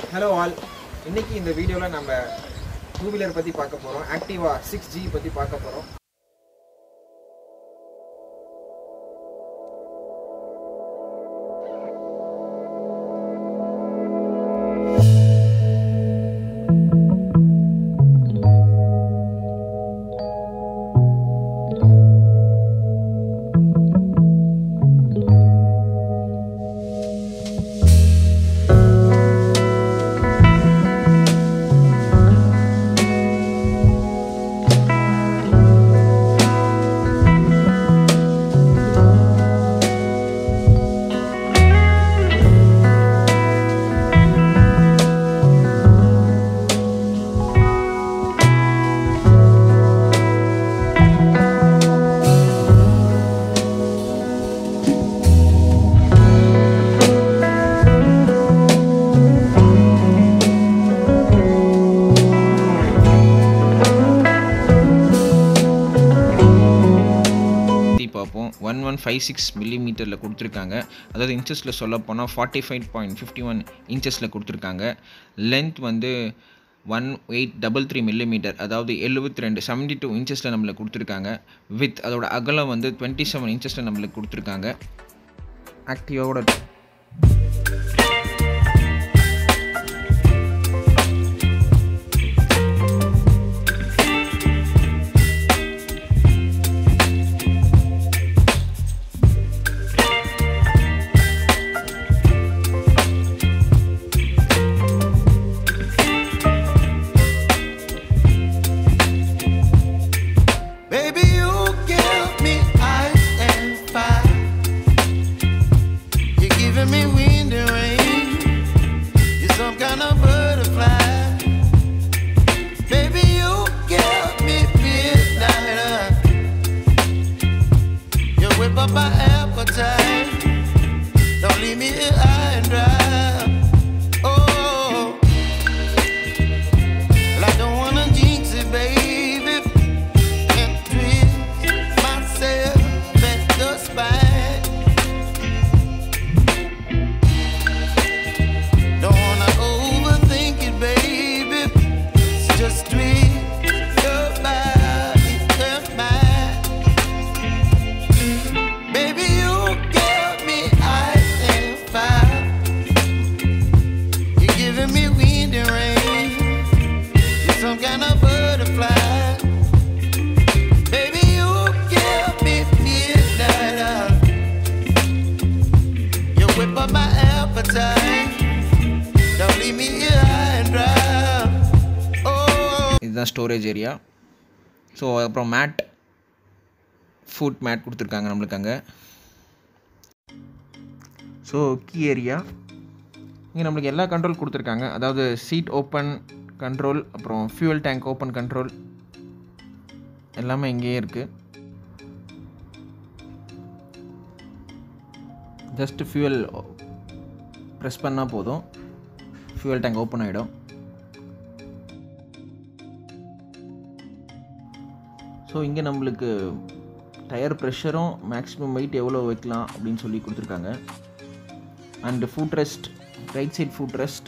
Hello all இன்னைக்கு இந்த வீடியோவில் நம்ம டூ வீலர் பற்றி பார்க்க போகிறோம் ஆக்டிவா சிக்ஸ் ஜி பற்றி பார்க்க போகிறோம் பற்றி பார்ப்போம் ஒன் ஒன் ஃபைவ் சிக்ஸ் மில்லிமீட்டரில் கொடுத்துருக்காங்க அதாவது இன்ச்சஸில் சொல்ல போனால் forty five point fifty one இன்ச்சஸில் கொடுத்துருக்காங்க லென்த் வந்து one eight double three millimetre அதாவது எழுபத்தி ரெண்டு செவன்டி டூ இன்ச்சஸில் நம்மளுக்கு கொடுத்துருக்காங்க வித் அதோட அகலம் வந்து டுவெண்ட்டி செவன் இன்ச்சஸில் நம்மளுக்கு கொடுத்துருக்காங்க ஆக்டிவாவோட Baby, you give me ice and fire. You're giving me wind and rain. You're some kind of butterfly. Baby, you give me midnight. You whip up my appetite. Don't leave me here high and dry. Oh, well, I don't wanna jinx it, baby and twist myself at the spine. Don't wanna overthink it, baby. It's just twist your body and mine. Baby, you give me ice and fire. You're giving me wind and rain. You're some kind of butterfly. Baby, you give me midnight oil. You whip up my appetite. Don't leave me here high and dry. Oh. இதுதான் storage area so அப்புறம் mat foot mat கொடுத்துருக்காங்க நம்மளுக்கு அங்கே so key area இங்கே நம்மளுக்கு எல்லா control கொடுத்துருக்காங்க அதாவது சீட் ஓப்பன் கண்ட்ரோல் அப்புறம் ஃபியூல் டேங்க் ஓப்பன் கண்ட்ரோல் எல்லாமே இங்கேயே இருக்குது ஜஸ்ட் ஃபியூவல் ப்ரெஸ் பண்ணால் போதும் ஃபியூவல் டேங்க் ஓப்பன் ஆகிடும் ஸோ இங்கே நம்மளுக்கு டயர் ப்ரெஷரும் மேக்ஸிமம் வெயிட் எவ்வளோ வைக்கலாம் அப்படின்னு சொல்லி கொடுத்துருக்காங்க and foot rest right side foot rest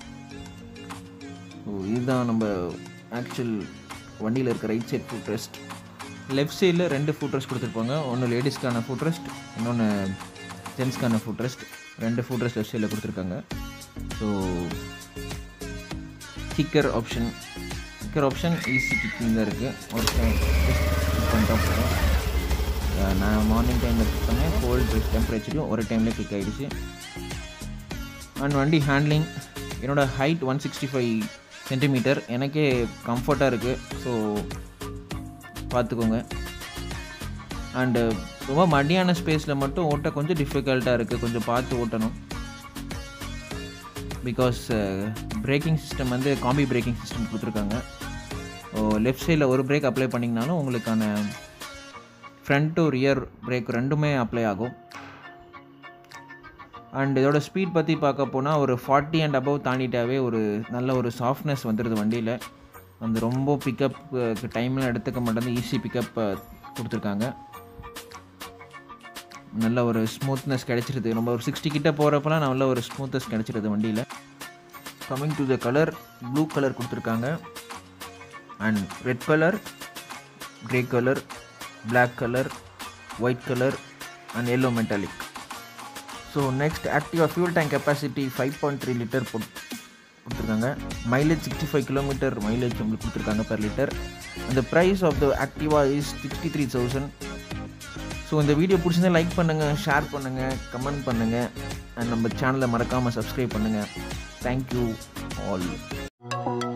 so இதுதான் நம்ம ஆக்சுவல் வண்டியில் இருக்க right side foot rest left சைடில் ரெண்டு ஃபுட் ரெஸ்ட் கொடுத்துருப்பாங்க ஒன்று லேடிஸ்க்கான ஃபுட் ரெஸ்ட் இன்னொன்று ஜென்ஸ்க்கான ஃபுட் ரெஸ்ட் ரெண்டு ஃபுட் ரெஸ்ட் லெஃப்ட் சைடில் கொடுத்துருக்காங்க so kicker option kicker option easy kicking தான் இருக்குது ஒரு கிக் பண்ணிட்டா போதும் அஹ் நான் மார்னிங் டைமில் கிக் பண்ணேன் கோல்டு டெம்பரேச்சரையும் ஒரு டைம்லேயே கிக் ஆகிடுச்சு அண்ட் வண்டி ஹேண்ட்லிங் என்னோடய height one sixty five centimetre எனக்கே கம்ஃபர்ட்டாக இருக்குது ஸோ பார்த்துக்கோங்க அண்டு ரொம்ப மடியான ஸ்பேஸில் மட்டும் ஓட்ட கொஞ்சம் டிஃபிகல்ட்டாக இருக்குது கொஞ்சம் பார்த்து ஓட்டணும் பிகாஸ் பிரேக்கிங் சிஸ்டம் வந்து காம்பி பிரேக்கிங் சிஸ்டம் கொடுத்துருக்காங்க லெஃப்ட் சைடில் ஒரு பிரேக் அப்ளை பண்ணிங்கனாலும் உங்களுக்கான ஃப்ரண்ட் டு ரியர் பிரேக் ரெண்டுமே அப்ளை ஆகும் அண்ட் இதோட ஸ்பீட் பற்றி பார்க்க போனால் ஒரு ஃபார்ட்டி அண்ட் அபவ் தாண்டிட்டாவே ஒரு நல்ல ஒரு சாஃப்ட்னஸ் வந்துடுது வண்டியில் அந்த ரொம்ப பிக்கப் டைம்லாம் எடுத்துக்க மாட்டேன் ஈஸி பிக்கப் கொடுத்துருக்காங்க நல்ல ஒரு ஸ்மூத்னஸ் கிடைச்சிருது நம்ம ஒரு சிக்ஸ்டி கிட்ட போகிறப்பலாம் நல்ல ஒரு ஸ்மூத்னஸ் கிடைச்சிருது வண்டியில் coming to the colour blue colour கொடுத்துருக்காங்க and red colour grey colour black colour white colour and yellow metallic so next Activa fuel tank capacity five point three litre போட் கொடுத்துருக்காங்க mileage sixty five kilometre mileage உங்களுக்கு கொடுத்துருக்காங்க per litre அந்த price of the Activa is sixty three thousand so இந்த video பிடிச்சிருந்தா like பண்ணுங்கள் share பண்ணுங்கள் comment பண்ணுங்கள் அண்ட் நம்ம சேனலை மறக்காமல் சப்ஸ்கிரைப் பண்ணுங்கள் தேங்க்யூ ஆல்